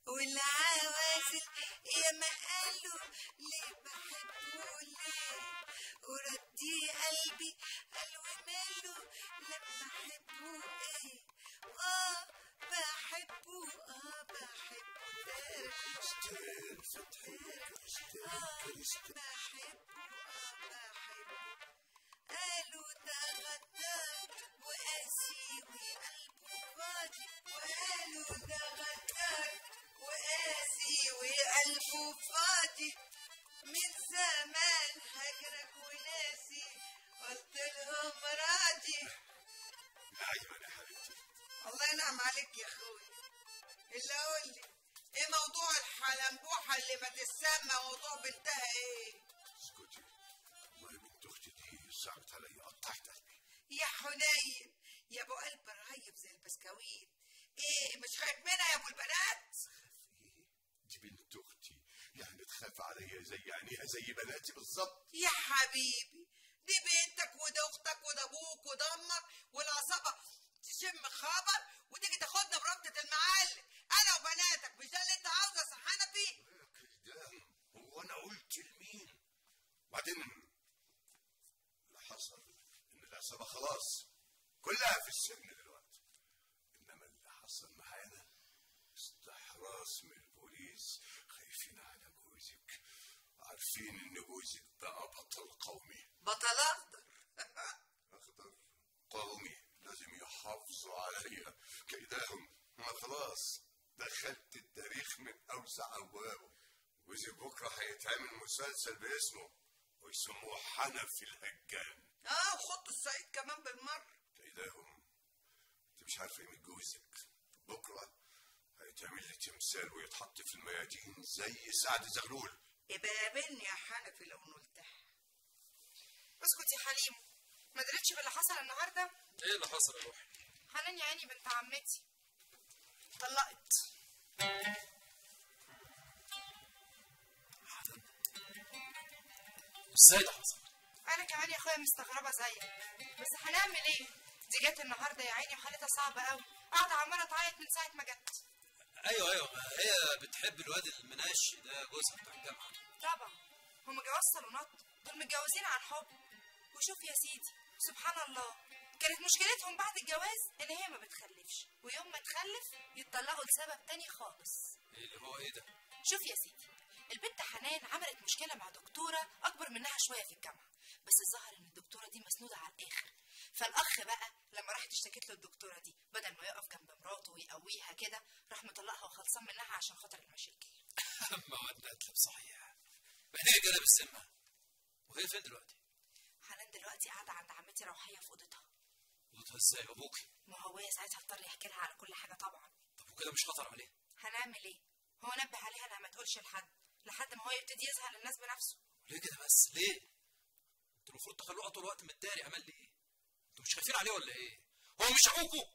والعوازل يا ما قالوا ليه بحبه ليه وردي قلبي قال وماله لما احبه ايه اه بحبه اه بحبه كريستال فتحي كريستال اه كريستال بحبه اه بحبه قالوا ده غدار وقاسي وقلبه فاضي وقالوا ده غدار وقاسي وقلبه فاضي من زمان هجرك وناسي قلت لهم راضي نعيما يا حبيبتي الله ينعم عليك يا اخوي اللي قول لي ايه موضوع الحلنبوحه اللي ما تسمى موضوع بنتها ايه اسكتي والله بنت اختي دي صعبت علي قطعت قلبي يا حنين يا ابو قلب رهيب زي البسكويت ايه مش خايف منها يا ابو البنات ايه دي بنت اختي يعني تخاف عليا زي عينيها زي بناتي بالظبط يا حبيبي دي بنتك وده اختك وده ابوك وده امك والعصابه تشم خبر وتيجي تاخدنا بربطه المعلم انا وبناتك مش ده اللي انت عاوزه يا حنفي كده هو انا قلت لمين بعدين اللي حصل ان العصابه خلاص كلها في السجن دلوقتي انما اللي حصل معانا استحراس من البوليس خايفين على جوزك عارفين ان جوزك بقى بطل قومي بطل اخضر اخضر قومي لازم يحافظوا عليا كيدهم ما خلاص دخلت التاريخ من اوسع ابوابه جوزي بكره هيتعمل مسلسل باسمه ويسموه حنفي الهجان اه وخط الصعيد كمان بالمره كيدهم انت مش عارفه قيمه جوزك بكره هيتعمل لي تمثال ويتحط في الميادين زي سعد زغلول يبقى قابلني يا حنفي لو نلتح اسكت يا حليم ما درتش باللي حصل النهارده ايه اللي حصل يا روحي حنان يا عيني بنت عمتي طلقت ازاي ده حصل انا كمان يا اخويا مستغربه زيك بس هنعمل ايه دي جت النهارده يا عيني حالتها صعبه قوي قاعده عماله تعيط من ساعه ما جت ايوه ايوه ما هي بتحب الواد المناش ده جوزها بتاع الجامعه طبعا هم جواز صالونات دول متجوزين عن حب وشوف يا سيدي سبحان الله كانت مشكلتهم بعد الجواز ان هي ما بتخلفش ويوم ما تخلف يتطلقوا لسبب تاني خالص ايه اللي هو ايه ده شوف يا سيدي البنت حنان عملت مشكلة مع دكتورة أكبر منها شوية في الجامعة بس الظاهر إن الدكتورة دي مسنودة على الآخر فالأخ بقى لما راحت اشتكت له الدكتورة دي بدل ما يقف جنب مراته ويقويها كده راح مطلقها وخلصان منها عشان خاطر المشاكل مواد اتلب صحيح بعدين جلب السمه وهي فين دلوقتي حنان دلوقتي قاعدة عند عمتي روحية في أوضتها وضعها ازاي وابوكي ما هو هي ساعتها اضطر يحكي لها على كل حاجة طبعا طب وكده مش خطر عليه هنعمل إيه؟ هو نبه عليها إنها ما تقولش لحد لحد ما هو يبتدي يزهق للناس بنفسه ليه كده بس ليه انتوا المفروض تخلوها طول الوقت متداري عمل لي ايه انتوا مش خايفين عليه ولا ايه هو مش ابوكوا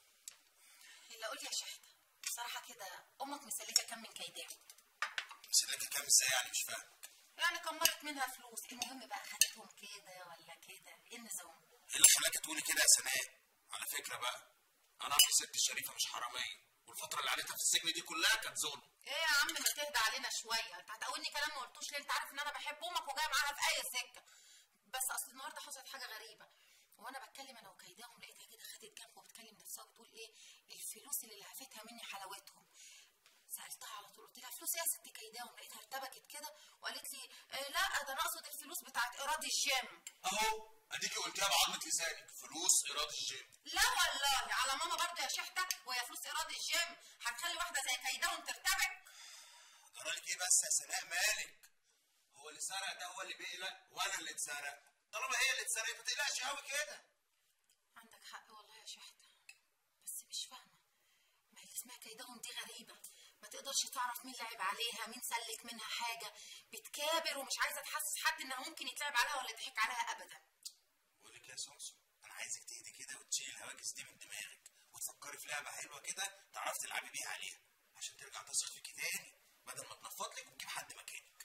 اللي اقول يا شهد بصراحه كده امك مسلكه كم من كيدها مسلكة كام ازاي يعني مش فاهم يعني كمرت منها فلوس المهم بقى خدتهم كده ولا كده ايه النظام ايه اللي خلاك تقولي كده يا سناء على فكرة بقى انا اعرف الست الشريفة مش حرامية والفترة اللي قعدتها في السجن دي كلها كانت ظلم ايه يا عم ما تهدى علينا شويه انت هتقولني كلام ما قلتوش ليه انت عارف ان انا بحب امك وجايه معاها في اي سكه بس اصل النهارده حصلت حاجه غريبه وانا بتكلم انا وكيداهم لقيتها كده خدت جنب وبتكلم نفسها وبتقول ايه الفلوس اللي لهفتها مني حلاوتهم سالتها على طول قلت لها فلوس ايه يا ست كيداهم لقيتها ارتبكت كده وقالت لي آه لا ده انا اقصد الفلوس بتاعت ايراد الجيم اهو اديكي قلتيها بعظمة لسانك فلوس ايراد الجيم لا والله على ماما برضه يا شحتة وهي فلوس ايراد الجيم هتخلي واحده زي كيداهم ترتبك جرالك ايه بس يا سناء مالك هو اللي سرق ده هو اللي بيقلق وانا اللي اتسرق طالما هي اللي اتسرقت ما تقلقش قوي كده عندك حق والله يا شحتة بس مش فاهمة ما اللي اسمها كيدهم دي غريبة ما تقدرش تعرف مين لعب عليها مين سلك منها حاجة بتكابر ومش عايزة تحسس حد انها ممكن يتلعب عليها ولا يضحك عليها ابدا بقول لك يا سمسم انا عايزك تهدي كده وتشيل الهواجس دي من دماغك وتفكري في لعبه حلوه كده تعرفي تلعبي بيها عليها عشان ترجع تثق فيكي تاني بدل ما تنفض لك وتجيب حد مكانك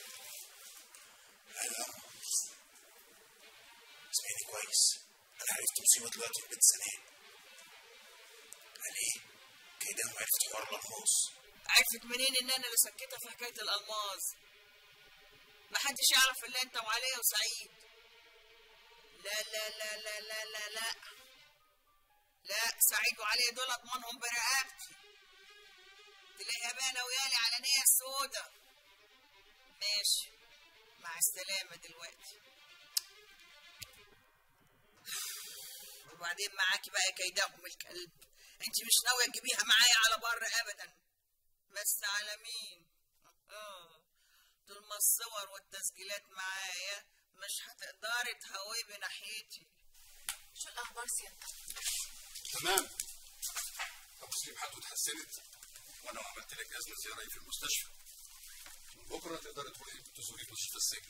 ايوه اسمعيني كويس انا عرفت حصلت مصيبه دلوقتي في بيت سلام قال ايه كده وعرفت حوار الالماس عرفت منين ان انا اللي سكتها في حكايه الالماس ما حدش يعرف الا انت وعليا وسعيد لا لا لا لا لا لا لا لا سعيد وعليا دول اضمنهم برقبتي تلاقيها باينه ويالي على نيه سودا ماشي مع السلامه دلوقتي وبعدين معاكي بقى كيدهم الكلب انت مش ناويه تجيبيها معايا على بر ابدا بس على مين آه. طول ما الصور والتسجيلات معايا مش هتقدري تهوبي ناحيتي شو الاخبار سيادتك تمام ابو سليم حالته اتحسنت وانا عملت لك اذن زياره في المستشفى من بكره تقدري تروحي تزوري مستشفى السجن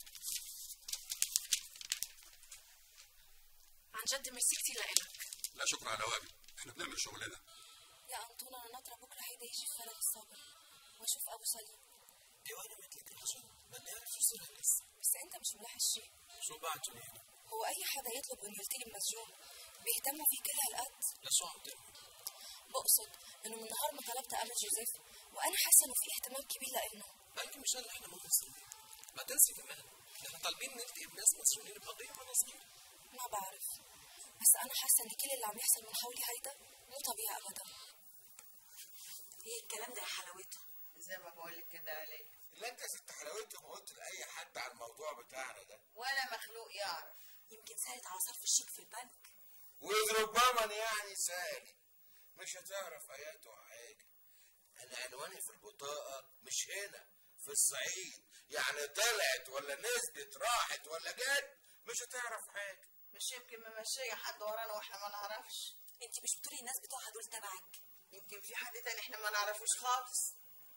عن جد ميرسي كتير لإلك لا شكر على واجب احنا بنعمل شغلنا يا أنطون أنا ناطرة بكرة هيدا يجي في فراغ الصبر وأشوف أبو سليم دي وانا مثلك الحزن ما نعرف شو صار لسه بس أنت مش ملاحظ شيء شو بعد جنينة هو أي حدا يطلب إنه يلتقي بمسجون بيهتموا فيه كل هالقد لشو عم تعمل بقصد إنه من نهار ما طلبت قبل جوزيف وأنا حاسة إنه في اهتمام كبير لإلنا بلكي مشان نحن مو مسؤولين ما تنسي كمان نحن طالبين نلتقي بناس مسجونين بقضية وانا صغير ما بعرف بس أنا حاسة إن كل اللي عم يحصل من حولي هيدا مو طبيعي أبدا ايه الكلام ده يا حلاوتها زي ما بقول لك كده عليه لا انت يا ست حلاوتي ما قلت لاي حد على الموضوع بتاعنا ده ولا مخلوق يعرف يمكن سالت على صرف الشيك في البنك واذ ربما يعني سالي مش هتعرف اياته حاجه انا عنواني في البطاقه مش هنا في الصعيد يعني طلعت ولا نزلت راحت ولا جت مش هتعرف حاجه مش يمكن ممشية حد ورانا واحنا ما نعرفش انت مش بتقولي الناس بتوعها دول تبعك يمكن في حد تاني احنا ما نعرفوش خالص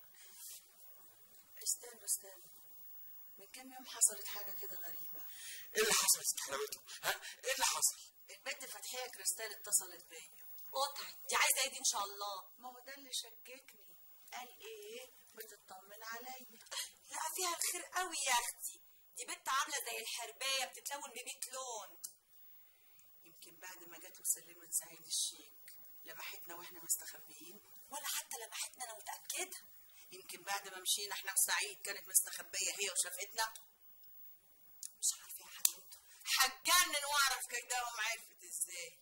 استنوا استنوا من كام يوم حصلت حاجة كده غريبة ايه اللي حصل يا ست حلاوتي ها ايه اللي حصل البنت فتحية كريستال اتصلت بيا قطعت دي عايزه ايه دي ان شاء الله ما هو ده اللي شككني قال ايه بتطمن عليا لا فيها الخير قوي يا اختي دي بنت عامله زي الحربايه بتتلون بميت لون يمكن بعد ما جت وسلمت سعيد الشيك لمحتنا واحنا مستخبيين ولا حتى لمحتنا انا متاكده يمكن بعد ما مشينا احنا وسعيد كانت مستخبية هي وشافتنا مش عارفه يا حبيبتي هتجنن واعرف كيدهم عرفت ازاي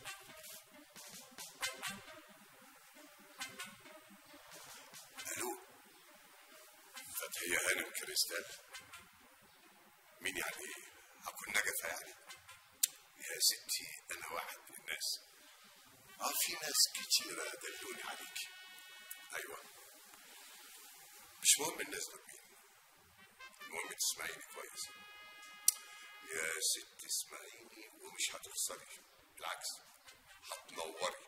الو فتحية هانم كريستال مين يعني هكون نجفة يعني يا ستي انا واحد من الناس اه في ناس كتيرة دلوني عليك ايوه مش مهم الناس دول مين المهم تسمعيني كويس يا ست اسمعيني ومش هتخسري بالعكس هتنوري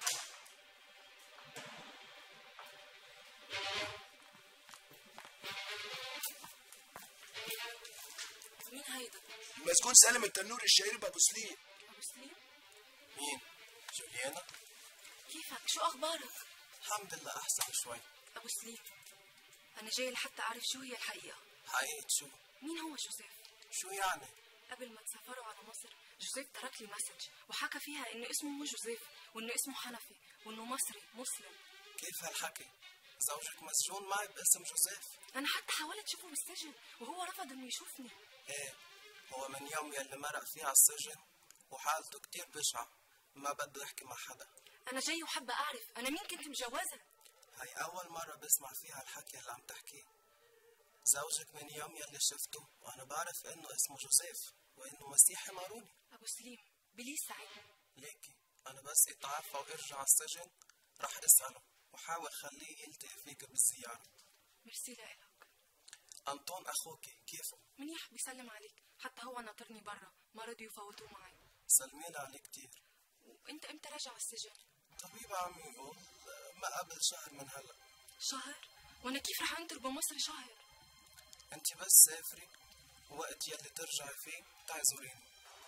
مين هيدا؟ المسجون سالم التنور الشهير بابو سليم أبو سليم؟ مين؟ جوليانا؟ كيفك؟ شو أخبارك؟ الحمد لله أحسن شوي أبو سليم أنا جاي لحتى أعرف شو هي الحقيقة حقيقة شو؟ مين هو جوزيف؟ شو يعني؟ قبل ما تسافروا على مصر جوزيف ترك لي مسج وحكى فيها إنه اسمه مو جوزيف وإنه اسمه حنفي وإنه مصري مسلم كيف هالحكي؟ زوجك مسجون معي باسم جوزيف؟ أنا حتى حاولت أشوفه بالسجن وهو رفض إنه يشوفني ايه هو من يوم يلي مرق فيه على السجن وحالته كتير بشعة ما بده يحكي مع حدا أنا جاي وحابة أعرف أنا مين كنت مجوزة هاي أول مرة بسمع فيها الحكي اللي عم تحكيه زوجك من يوم يلي شفته وأنا بعرف إنه اسمه جوزيف وإنه مسيحي ماروني أبو سليم بليز ساعدني ليكي أنا بس يتعافى ويرجع على السجن رح أسأله وحاول خليه يلتقي فيك بالزيارة ميرسي لإلك أنطون أخوك كيفه؟ منيح بيسلم عليك حتى هو ناطرني برا ما رضوا يفوتوه معي سلمين عليه كتير وانت امتى راجع على السجن طبيب عم يقول ما قبل شهر من هلا شهر وانا كيف رح انطر بمصر شهر انت بس سافري وقت يلي ترجعي فيه تعي زوريني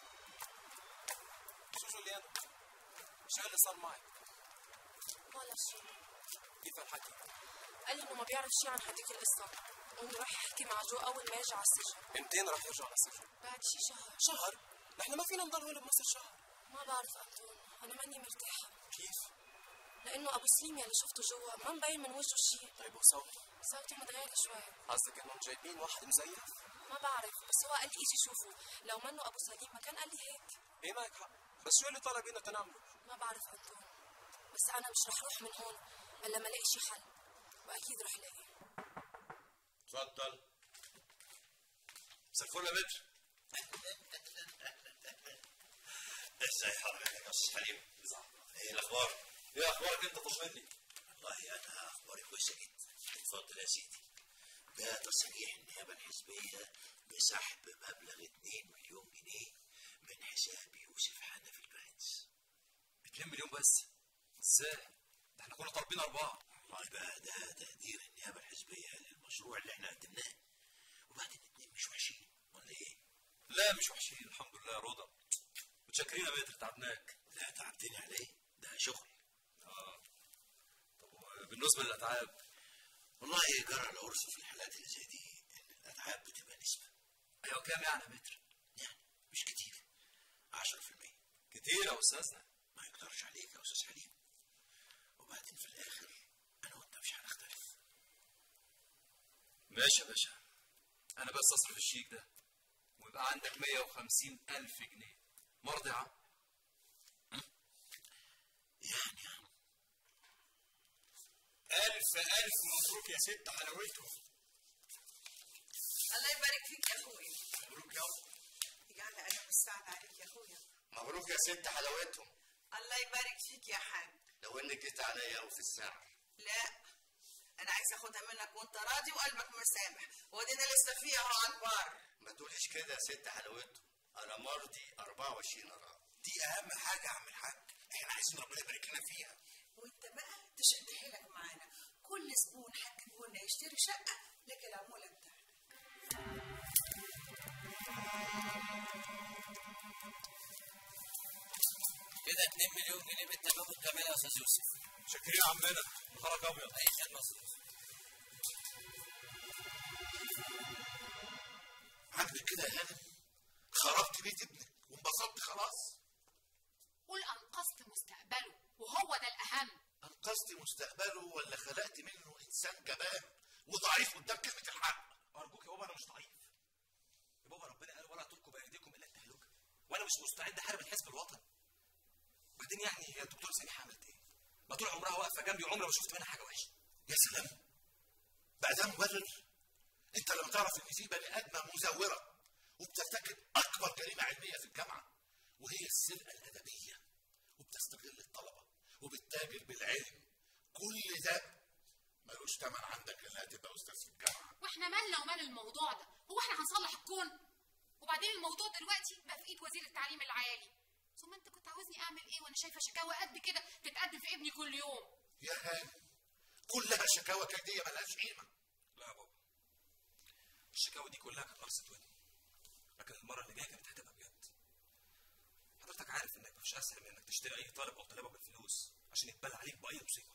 شو جوليانا شو اللي صار معك ولا شيء كيف الحكي قال لي انه ما بيعرف شيء عن هديك القصه وانه راح يحكي مع جو اول ما يرجع على السجن امتين رح يرجع على السجن بعد شي شهر شهر نحن ما فينا نضل هون بمصر شهر ما بعرف أنطون أنا ماني مرتاحة كيف؟ لأنه أبو سليم يلي شفته جوا ما مبين من وجهه شيء طيب وصوته صوته متغير شوي قصدك انهم جايبين واحد مزيف؟ ما بعرف بس هو قال لي اجي شوفه لو منه ابو سليم ما كان قال لي هيك ايه معك حق بس شو اللي طالع بينا تنعمله؟ ما بعرف انطون بس انا مش رح روح من هون الا ما الاقي شي حل واكيد رح لاقي اتفضل مساء الفل يا متر ازاي حضرتك يا استاذ حليم؟ ايه الاخبار؟ ايه اخبارك انت طمني والله انا اخباري كويسه جدا اتفضل يا سيدي ده تصريح النيابه الحزبيه بسحب مبلغ 2 مليون جنيه من حساب يوسف حنفي البرنس 2 مليون بس ازاي ده احنا كنا طالبين اربعه والله بقى ده تقدير النيابه الحزبيه للمشروع اللي احنا قدمناه وبعدين اتنين مش وحشين ولا ايه؟ لا مش وحشين الحمد لله يا رضا متشكرين يا متر تعبناك لا تعبتني عليه ده شغل بالنسبه للاتعاب والله جرى العرف في الحالات اللي زي دي ان الاتعاب بتبقى نسبه ايوه كام يعني يا متر يعني مش كتير 10% كتير يا استاذنا ما يقدرش عليك يا استاذ حليم وبعدين في الاخر انا وانت مش هنختلف ماشي يا باشا انا بس اصرف الشيك ده ويبقى عندك 150 الف جنيه مرضي يا عم يعني يا عم ألف ألف مبروك يا ست حلاوتهم الله يبارك فيك يا اخويا مبروك يابا يجعل انا مستعد عليك يا اخويا مبروك يا ست حلاوتهم الله يبارك فيك يا حاج لو انك جيت عليا وفي الساعة لا انا عايز اخدها منك وانت راضي وقلبك مسامح ودينا لسه فيها اهو على البار ما تقوليش كده يا ست حلاوتهم انا مرضي 24 قرار دي أهم حاجة يا عم الحاج إحنا عايزين ربنا يبارك لنا فيها وانت بقى تشد حيلك معانا كل زبون هتجيبه لنا يشتري شقه لك العموله بتاعتك كده 2 مليون جنيه بالتمام والكمال يا استاذ يوسف شاكرين يا عمنا نهارك ابيض اي خدمه يا استاذ يوسف عاجبك كده يا هانم خربت بيت ابنك وانبسطت خلاص قول انقذت مستقبله وهو ده الاهم انقذت مستقبله ولا خلقت منه انسان جبان وضعيف قدام كلمه الحق أرجوك يا بابا أنا مش ضعيف يا بابا ربنا قال ولا تلقوا بأيديكم إلى التهلكة وأنا مش مستعد أحارب الحزب الوطني بعدين يعني هي الدكتورة سامحة عملت إيه؟ ما طول عمرها واقفة جنبي وعمري ما شفت منها حاجة وحشة يا سلام بقى ده مبرر انت لما تعرف ان في بني ادمه مزوره وبترتكب اكبر جريمه علميه في الجامعه وهي السرقه الادبيه وبتستغل الطلبه وبتتاجر بالعلم كل ده ملوش تمن عندك الا تبقى استاذ في الجامعه واحنا مالنا ومال الموضوع ده هو احنا هنصلح الكون وبعدين الموضوع دلوقتي بقى في ايد وزير التعليم العالي ثم انت كنت عاوزني اعمل ايه وانا شايفه شكاوى قد كده تتقدم في ابني كل يوم يا هاني كلها شكاوى كيديه ملهاش قيمه لا يا بابا الشكاوى دي كلها كانت قرصة ودن لكن المرة اللي جاية كانت هتبقى بجد حضرتك عارف انك مفيش اسهل من انك تشتري اي طالب او طالبة بالفلوس عشان يتبلى عليك بأي مصيبة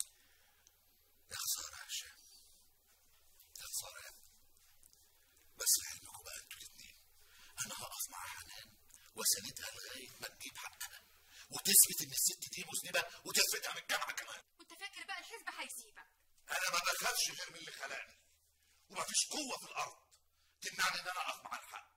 يا خساره يا هشام يا خساره يا ابني. بس لعلمكم بقى انتوا الاثنين انا هقف مع حنان واساندها لغايه ما تجيب حقها وتثبت ان الست دي مذنبه وتثبتها من الجامعه كمان وانت فاكر بقى الحزب هيسيبك انا ما بخافش غير من اللي خلقني ومفيش قوه في الارض تمنعني ان انا اقف مع الحق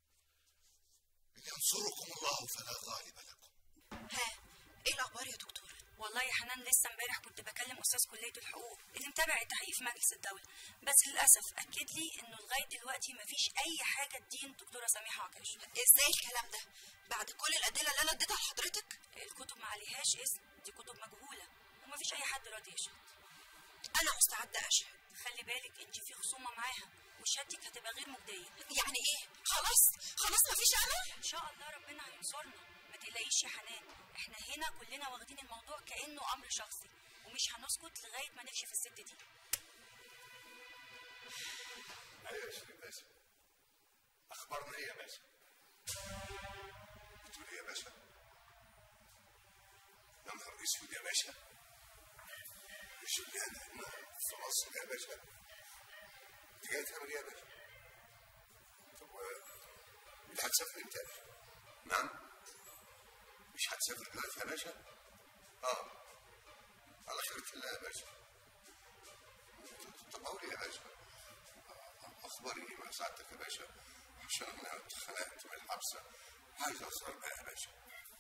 ان ينصركم الله فلا غالب لكم ها ايه الاخبار يا دكتور والله يا حنان لسه امبارح كنت بكلم استاذ كليه الحقوق اللي متابع التحقيق في مجلس الدوله بس للاسف اكد لي انه لغايه دلوقتي مفيش اي حاجه تدين دكتوره سميحه عكاش ازاي الكلام ده بعد كل الادله اللي انا اديتها لحضرتك الكتب ما عليهاش اسم دي كتب مجهوله ومفيش اي حد راضي يشهد انا مستعده اشهد خلي بالك انت في خصومه معاها وشهادتك هتبقى غير مجديه يعني ايه خلاص خلاص مفيش امل ان شاء الله ربنا هينصرنا ما تقلقيش يا حنان احنا هنا كلنا واخدين الموضوع كانه امر شخصي ومش هنسكت لغايه ما نكشف الست دي ايوه يا شريف باشا اخبارنا ايه يا باشا بتقول ايه يا باشا يا نهار اسود يا باشا الشغلانه هنا في مصر يا باشا انت جاي تعمل ايه يا باشا طب و- انت هتسافر امتى نعم مش هتسافر دلوقتي يا باشا؟ اه على خيرة الله يا باشا طب اقول ايه يا باشا؟ اخباري ايه مع سعادتك يا باشا؟ عشان انا اتخنقت من الحبسه عايز اسهر بقى يا باشا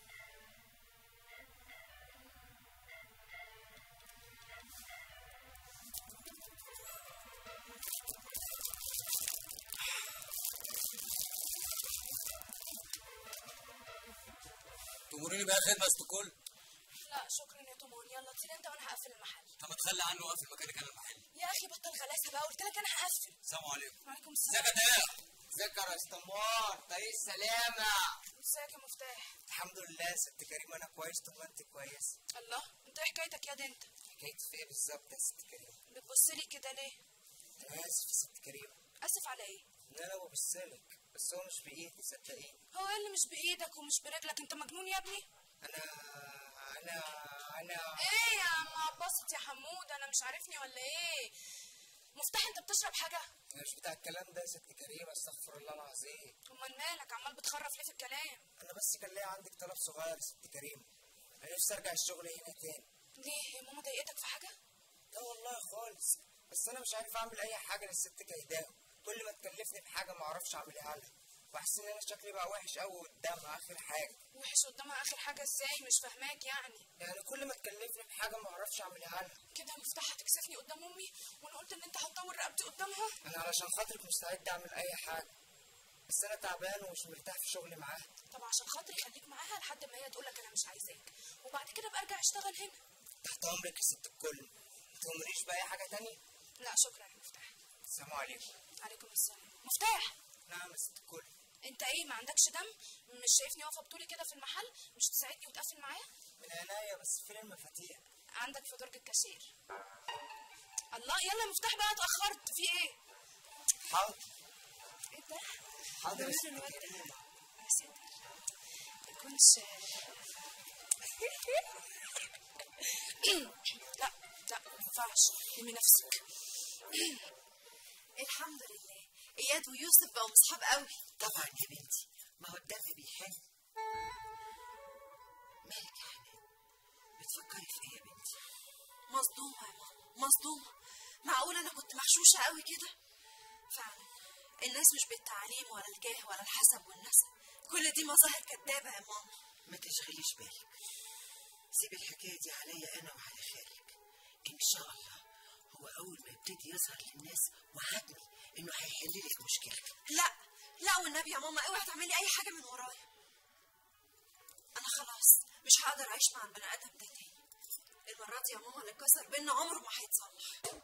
تمرني بقى خدمه استقل لا شكرا يا تومون يلا طير انت وانا هقفل المحل طب ما تخلي عنه واقف في مكانك انا المحل يا اخي بطل غلاسه بقى قلت لك انا هقفل السلام عليكم وعليكم ازيك السلام يا داع ازيك يا ريس تمار طريق السلامة ازيك يا مفتاح الحمد لله يا ست كريم انا كويس طب ما انت كويس الله انت ايه حكايتك يا دي انت حكايتي في ايه بالظبط يا ست كريم بتبص لي كده ليه انا اسف يا ست كريم اسف على ايه ان انا ببص لك بس هو مش بايدي صدقيني هو ايه اللي مش بايدك ومش برجلك انت مجنون يا ابني انا انا انا ايه يا عم عباسط يا حمود انا مش عارفني ولا ايه مفتاح انت بتشرب حاجه انا مش بتاع الكلام ده يا ست كريم استغفر الله العظيم امال مالك عمال بتخرف ليه في الكلام انا بس كان ليا عندك طلب صغير يا ست كريم انا نفسي ارجع الشغل هنا تاني ليه هي ماما ضايقتك في حاجه لا والله خالص بس انا مش عارف اعمل اي حاجه للست كيداهم كل ما تكلفني بحاجه ما اعرفش اعملها لها بحس ان انا شكلي بقى وحش قوي قدامها اخر حاجه وحش قدامها اخر حاجه ازاي مش فاهماك يعني يعني كل ما تكلفني بحاجه ما اعرفش اعملها لها كده مفتاح هتكسفني قدام امي وانا قلت ان انت هتطور رقبتي قدامها انا علشان خاطرك مستعد اعمل اي حاجه بس انا تعبان ومش مرتاح في شغلي معاها طب عشان خاطري خليك معاها لحد ما هي تقول لك انا مش عايزاك وبعد كده بقى ارجع اشتغل هنا تحت امرك يا ست الكل ما تؤمريش باي حاجه تانية لا شكرا يا مفتاح السلام عليكم عليكم السلام مفتاح نعم يا ست الكل انت ايه ما عندكش دم مش شايفني واقفه بطولي كده في المحل مش تساعدني وتقفل معايا من عينيا بس فين المفاتيح عندك في درج الكاشير الله يلا مفتاح بقى اتاخرت في ايه حاضر ايه ده حاضر يا مين ست الواد ده؟ كريم يا ساتر يكونش لا لا ما ينفعش لمي نفسك الحمد لله اياد ويوسف بقوا مصحاب قوي طبعا يا بنتي ما هو الدم بيحن مالك يا حنان بتفكري في ايه يا بنتي مصدومه يا ماما مصدومه معقول انا كنت محشوشه قوي كده فعلا الناس مش بالتعليم ولا الجاه ولا الحسب والنسب كل دي مظاهر كدابه يا ماما ما تشغليش بالك سيب الحكايه دي عليا انا وعلى خالك ان شاء الله هو اول ما يبتدي يظهر للناس وعدني انه هيحل لك مشكلتك لا لا والنبي يا ماما اوعي تعملي اي حاجه من ورايا انا خلاص مش هقدر اعيش مع البني ادم ده تاني المره دي يا ماما اللي اتكسر بينا عمره ما هيتصلح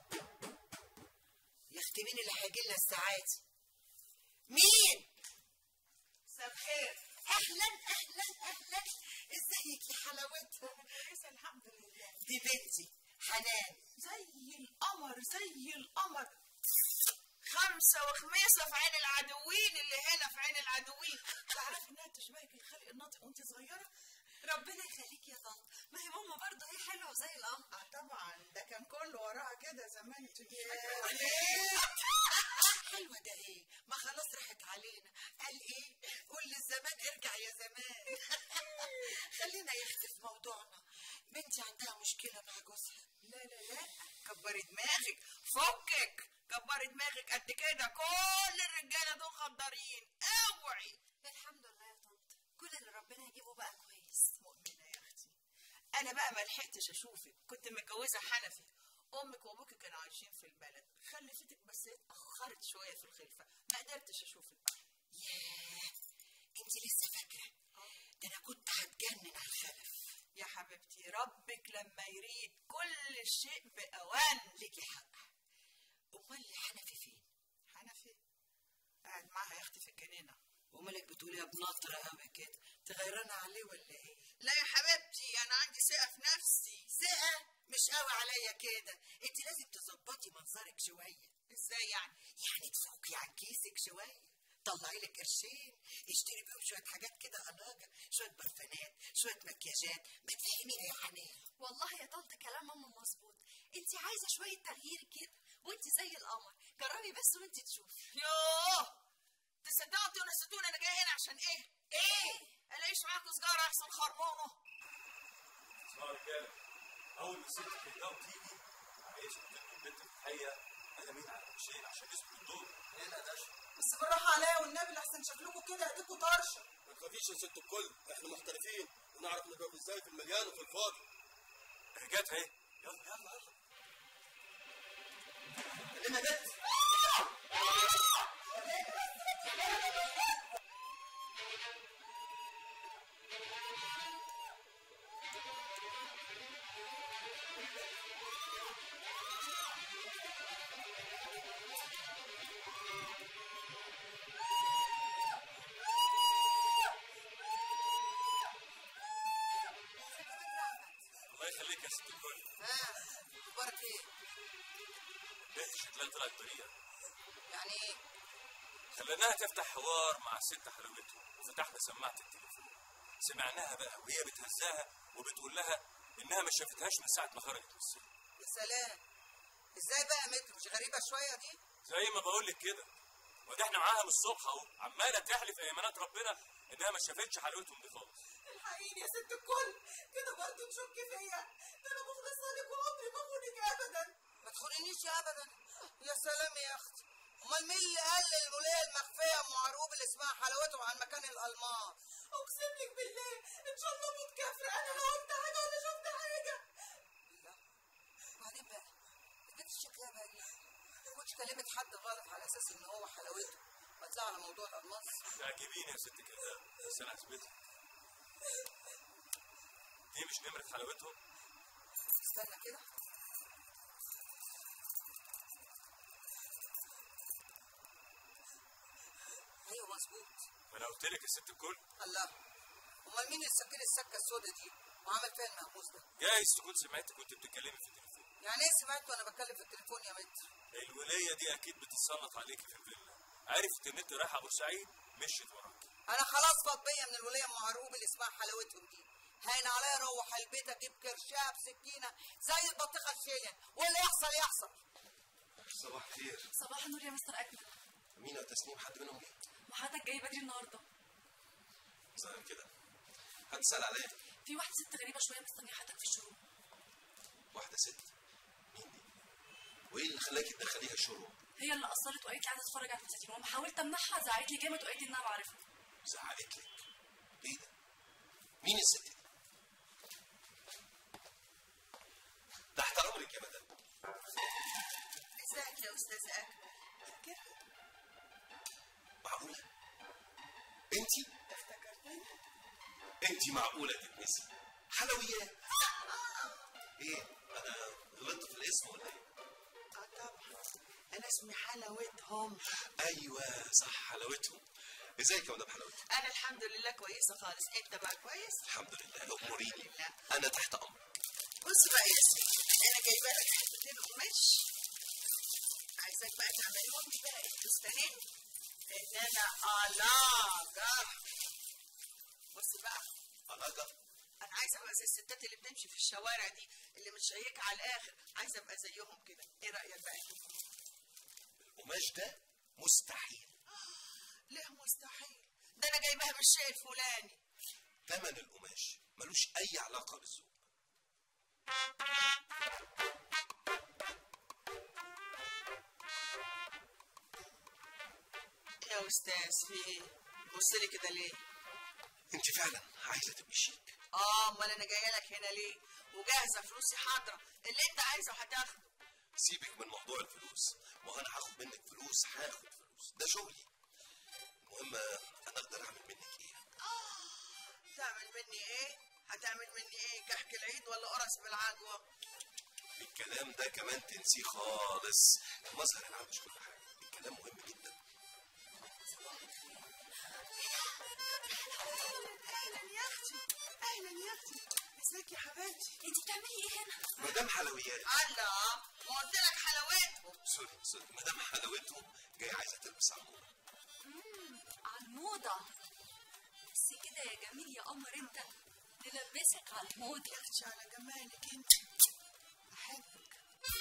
يا اختي مين اللي هيجي لنا الساعات مين مساء الخير اهلا اهلا اهلا ازيك يا حلاوتها كويسه الحمد لله دي بنتي حنان زي القمر زي القمر خمسة وخميسة في عين العدوين اللي هنا في عين العدوين تعرفي انها تشبهك الخلق الناطق وانت صغيرة؟ ربنا يخليك يا طنط ما هي ماما برضه هي حلوه زي القمر اه طبعا ده كان كله وراها كده زمان انت مش يا فاكرة ليه؟ حلوة ده ايه؟ ما خلاص راحت علينا قال ايه؟ قول للزمان ارجع يا زمان خلينا يا اختي في موضوعنا بنتي عندها مشكلة مع جوزها لا لا لا كبري دماغك فكك كبري دماغك قد كده كل الرجالة دول خضارين اوعي الحمد لله يا طنط كل اللي ربنا يجيبه بقى كويس مؤمنة يا اختي انا بقى ما لحقتش اشوفك كنت متجوزة حنفي امك وابوك كانوا عايشين في البلد خلفتك بس اتاخرت شويه في الخلفه ما قدرتش اشوفك بقى ياه انت لسه فاكرة ده انا كنت هتجنن على الخلف يا حبيبتي ربك لما يريد كل شيء باوان ليكي حق امال حنفي فين؟ حنفي قاعد معاها يا اختي في الجنينه ومالك بتقولي يا بنطرة قوي كده تغيرانة عليه ولا ايه؟ لا يا حبيبتي انا عندي ثقه في نفسي ثقة مش قوي عليا كده انت لازم تظبطي منظرك شوية ازاي يعني يعني تفوقي عن كيسك شوية طلعي لك قرشين اشتري بيهم شوية حاجات كده أناجة شوية برفانات شوية مكياجات ما تفهميني يا حنان والله يا طنط كلام ماما مظبوط انت عايزه شويه تغيير كده وانت زي القمر جربي بس وانت تشوفي يوه تصدقوا انتوا نسيتوني انا جاي هنا عشان ايه؟ ايه؟ الاقيش معاكم سجاره احسن خربانه اسمعوا يا رجاله اول ما ست كده تيجي عايزكم تدوا البنت في الحقيقه انا مين على الشيء عشان يثبت الدور هنا يا باشا بس بالراحه عليا والنبي لحسن شكلكم كده ايديكم طرشه ما تخافيش يا ست الكل احنا محترفين ونعرف نجاوب ازاي في المليان وفي الفاضي رجعت اهي يلا يلا يلا خلينا جت الله يخليك يا ست الكل ها اخبارك ايه؟ البنت شكلها طلعت بريئه يعني ايه؟ خليناها تفتح حوار مع الست حلوتهم وفتحنا سماعه التليفون سمعناها بقى وهي بتهزاها وبتقول لها انها ما شافتهاش من ساعه ما خرجت من السجن يا سلام ازاي بقى يا متر مش غريبه شويه دي؟ زي ما بقول لك كده وده احنا معاها من الصبح اهو عماله تحلف ايمانات ربنا انها ما شافتش حلوتهم دي خالص الحقيني يا ست الكل كده برضه تشكي فيا ده انا مخلصه لك وعمري ما اخونك ابدا ما تخونينيش ابدا يا سلام يا اختي امال مين اللي قال للولايه المخفيه ام عروب اللي اسمها حلاوتهم عن مكان الالماس اقسم لك بالله ان شاء الله موت كافر انا لا قلت حاجه ولا شفت حاجه وبعدين بقى البنت شكلها بريء ما كنتش كلمت حد غلط على اساس ان هو حلاوته ما على موضوع الالماس تعجبيني يا ست كده بس انا هثبت لك. دي مش نمره حلاوتهم استنى كده ايوه مظبوط ما انا قلت لك يا ست الكل الله امال مين اللي سكر السكه السوداء دي وعمل فيها المهموس ده جايز تكون سمعتك وانت بتتكلمي في التليفون يعني ايه سمعت وانا بتكلم في التليفون يا متر الوليه دي اكيد بتتسلط عليكي في الفيلا عرفت ان انت رايحه بورسعيد مشيت وراكي انا خلاص فاض بيا من الوليه ام عروب اللي اسمها حلاوتهم دي هين عليا اروح البيت اجيب كرشاه بسكينه زي البطيخه الشيلن واللي يحصل يحصل صباح الخير صباح النور يا مستر اكمل أمينة وتسنيم حد منهم جه وحضرتك جاي بدري النهارده ظاهر كده حد سأل عليا في واحده ست غريبه شويه مستنيه حضرتك في الشروق واحدة ست مين دي؟ وإيه اللي خلاكي تدخليها الشروق؟ هي اللي اصرت وقالت لي عايزه اتفرج على الفساتين وانا حاولت امنعها زعقت لي جامد وقالت لي انها بعرفها زعقت لك إيه ده؟ مين الست دي؟ تحت أمرك يا مدام ازيك يا استاذ اكمل معقولة؟ أنتي؟ أنتي معقولة تتنسي؟ حلويات إيه؟ أنا غلطت في الاسم ولا إيه؟ اه طبعا انا اسمي حلاوتهم أيوه صح حلاوتهم ازيك يا مدام حلاوتهم؟ انا الحمد لله كويسه خالص انت بقى كويس الحمد لله أموريني أنا تحت أمرك بص بقى يا سيدي انا جايبه لك حتتين قماش عايزاك بقى تعمليهم لي بقى الفستانين لان انا علاقه بص بقى علاقة انا عايزه ابقى زي الستات اللي بتمشي في الشوارع دي اللي متشيكه على الاخر عايزه ابقى زيهم كده ايه رايك بقى فيه القماش ده مستحيل ليه مستحيل ده انا جايباها من الشيء الفلاني ثمن القماش ملوش أي علاقة بالذوق يا استاذ في ايه بص لي كده ليه أنت فعلا عايزة تبقي شيك اه امال انا جايه لك هنا ليه وجاهزه فلوسي حاضره اللي انت عايزه هتاخده سيبك من موضوع الفلوس ما هو أنا هاخد منك فلوس هاخد فلوس ده شغلي المهم أنا أقدر أعمل منك إيه؟ تعمل مني ايه هتعمل مني ايه كحك العيد ولا قرص بالعجوه الكلام ده كمان تنسيه خالص المظهر العام مش كل حاجة الكلام مهم جدا اهلا يا اختي اهلا يا اختي ازيك يا حبيبتي انت بتعملي ايه هنا مدام حلويات الله ما قلت لك حلاوتهم سوري سوري مدام حلاوتهم جاية عايزة تلبس عمودة على الموضه بس كده يا جميل يا قمر انت نلبسك على الموضه يا اختي على جمالك انت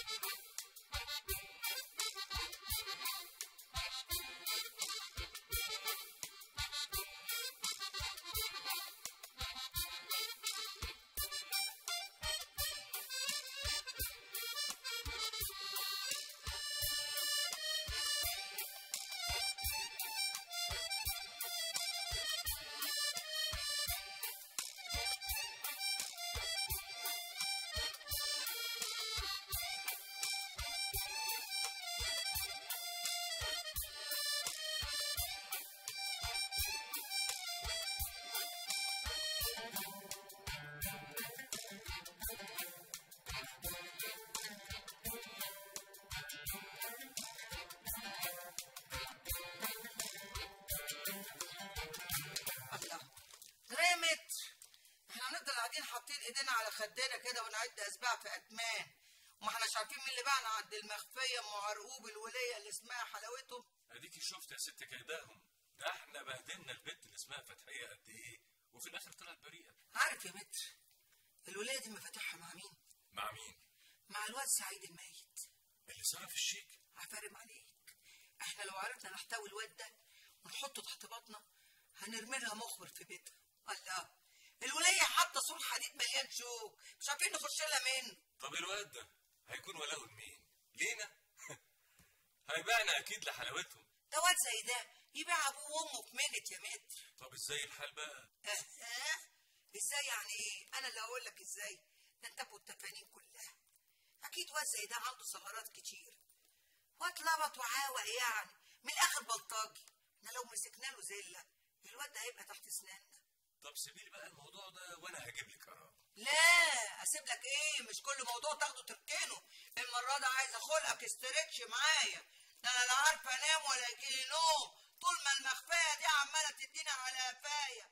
احبك الله رمت احنا هنفضل قاعدين حاطين ايدينا على خدنا كده ونعد اسباع في اتمان وما احناش عارفين مين اللي باعنا عند المخفيه ام عرقوب الوليه اللي اسمها حلاوتهم اديكي شفت يا ست كيداهم ده احنا بهدلنا البنت اللي اسمها فتحيه قد ايه وفي الاخر طلعت بريئه عارف يا متر الوليه دي مفاتيحها مع مين؟ مع مين؟ مع الواد سعيد الميت اللي صرف الشيك عفارم عليك احنا لو عرفنا نحتوي الواد ده ونحطه تحت بطنه هنرمي لها مخبر في بيتها الله الوليه حاطه سور حديد مليان شوك مش عارفين نخش لها منه طب الواد ده هيكون ولاؤه لمين؟ لينا؟ هيبيعنا اكيد لحلاوتهم ده واد زي ده يبيع ابوه وامه في منت يا متر طب ازاي الحال بقى؟ اه اه ازاي يعني ايه انا اللي اقول لك ازاي ده انت ابو التفانين كلها اكيد واد زي ده عنده ثغرات كتير واد لبط وعاوق يعني من الاخر بلطجي احنا لو مسكنا له زله الواد ده هيبقى تحت اسناننا طب سيبي لي بقى الموضوع ده وانا هجيب لك قرار لا اسيب لك ايه مش كل موضوع تاخده تركنه المره دي عايزه خلقك استرتش معايا ده انا لا عارفه انام ولا يجيلي نوم طول ما المخفيه دي عماله تدينا على قفايا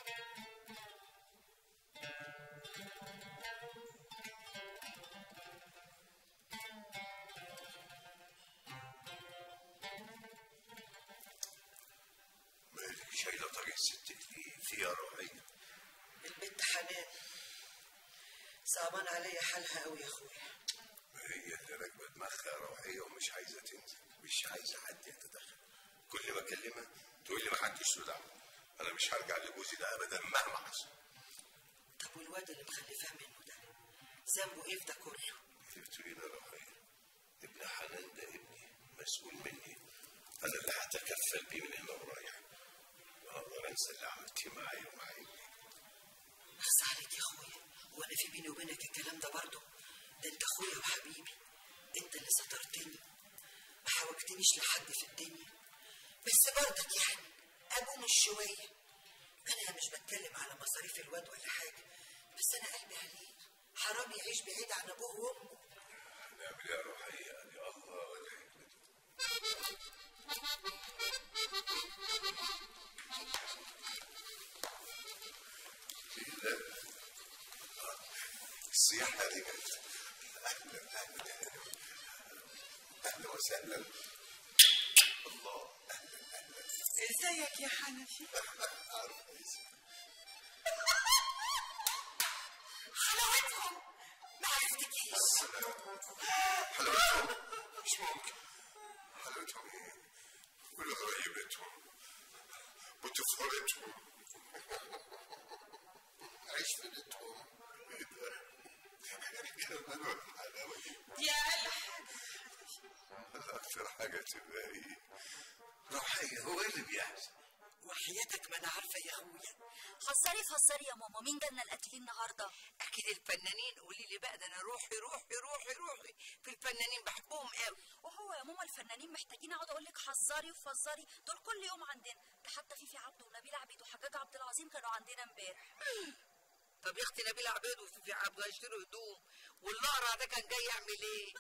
مالك شايله طريق ست ليه فيها روحيه البنت حنان صعبان عليا حالها قوي يا اخويا ما هي اللي راكبه دماغها روحيه ومش عايزه تنزل مش عايزه حد يتدخل كل ما اكلمها تقول لي ما حدش له دعوه انا مش هرجع لجوزي ده ابدا مهما حصل طب والواد اللي مخلفها منه ده ذنبه ايه في ده كله اللي بتقولي ده روحيه ابن حنان ده ابني مسؤول مني انا اللي هتكفل بيه من هنا ورايح ما اقدر انسى اللي عملتيه معايا ومع ابني بس عليك يا اخويا وانا في بيني وبينك الكلام ده برضه ده انت اخويا وحبيبي انت اللي سترتني ما حوجتنيش لحد في الدنيا بس برضك يعني ابو مش شويه انا مش بتكلم على مصاريف الواد ولا حاجه بس انا قلبي عليه حرام يعيش بعيد عن ابوه وامه هنعمل ايه يا روحيه قال لي الله ولا حكمته ايه ده آه، السياحه رجعت اهلا اهلا اهلا وسهلا الله اهلا اهلا ازيك يا حنفي عارف اسمي حلاوتهم ما عرفتكيش حلاوتهم مش ممكن حلاوتهم ايه ولغريبتهم وطفولتهم عشرتهم ايه ده كمان الحلاوه دي دي اقل حاجه اكتر حاجه تبقى ايه روحيه هو إيه اللي بيحصل وحياتك ما انا عارفه يا اخويا فسري فسري يا ماما مين جالنا القتيل النهارده اكيد الفنانين قولي لي بقى ده انا روحي روحي روحي روحي في الفنانين بحبهم قوي وهو يا ماما الفنانين محتاجين اقعد اقول لك حذري وفزري دول كل يوم عندنا ده حتى فيفي عبده ونبيل عبيد وحجاج عبد العظيم كانوا عندنا امبارح طب يا اختي نبيل عبيد وفيفي عبده هيشتروا هدوم واللقرع ده كان جاي يعمل ايه؟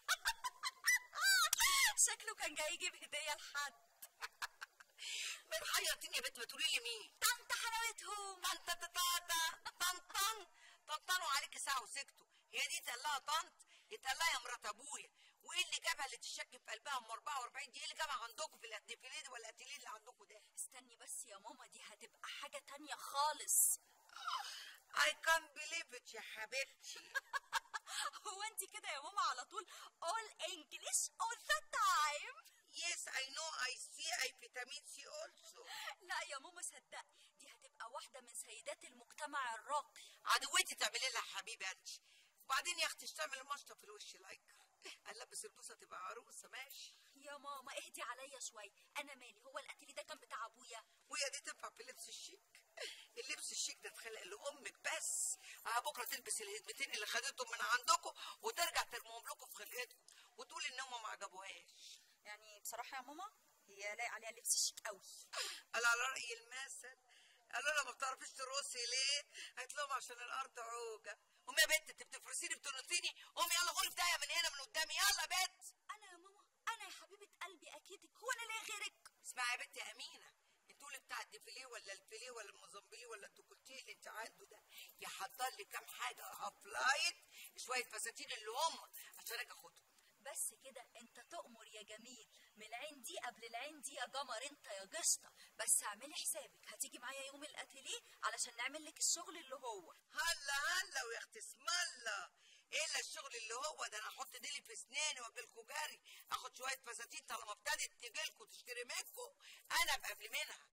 شكله كان جاي يجيب هديه لحد ما تحيرتيني يا بنت ما تقولي لي مين؟ طنط حلاوتهم طنط طنط طنط طنط طنطنوا عليكي ساعه وسكتوا هي دي تقلها طنط يتقلها يا مرات ابويا وايه اللي جابها اللي تشك في قلبها ام 44 دي ايه اللي جابها عندكم في الاتيليه ولا الاتيليه اللي عندكم ده؟ استني بس يا ماما دي هتبقى حاجه تانية خالص I can't believe it يا حبيبتي هو انت كده يا ماما على طول all English all the time Yes I know I see I vitamin C also لا يا ماما صدقي دي هتبقى واحدة من سيدات المجتمع الراقي عدوتي تعملي لها حبيبه انت وبعدين يا اختي اشتغل مشطه في الوش لايكر البس البوسه تبقى عروسه ماشي يا ماما اهدي عليا شوية انا مالي هو القتيل ده كان بتاع ابويا وهي دي تنفع في اللبس الشيك اللبس الشيك ده اتخلق لامك بس اه بكره تلبس الهدمتين اللي خدتهم من عندكم وترجع ترميهم لكم في خلقتكم وتقول ان هم ما عجبوهاش يعني بصراحة يا ماما هي لايق عليها اللبس الشيك قوي قال على راي المثل قالوا لها ما بتعرفيش ترقصي ليه قالت لهم عشان الارض عوجه قومي يا بنت انت بتفرسيني بتنطيني قومي يلا غوري في داهيه من هنا من قدامي يلا يا بنت انا يا ماما انا يا حبيبه قلبي اكيد هو انا ليه غيرك اسمعي يا بنت يا امينه انتوا اللي بتاع الديفيليه ولا الفيليه ولا الموزمبيليه ولا الدوكولتيه اللي انت عنده ده يحضر لي كام حاجه هاف لايت شويه فساتين اللي هم عشان اجي اخدهم بس كده انت تؤمر يا جميل من العين دي قبل العين دي يا قمر انت يا قشطه بس اعملي حسابك هتيجي معايا يوم الاتيليه علشان نعمل لك الشغل اللي هو هلا هلا ويا اختي اسم الله ايه الا الشغل اللي هو ده انا احط ديلي في اسناني واجيلكوا جري اخد شويه فساتين طالما ابتدت تجيلكوا تشتري منكوا انا ابقى قبل منها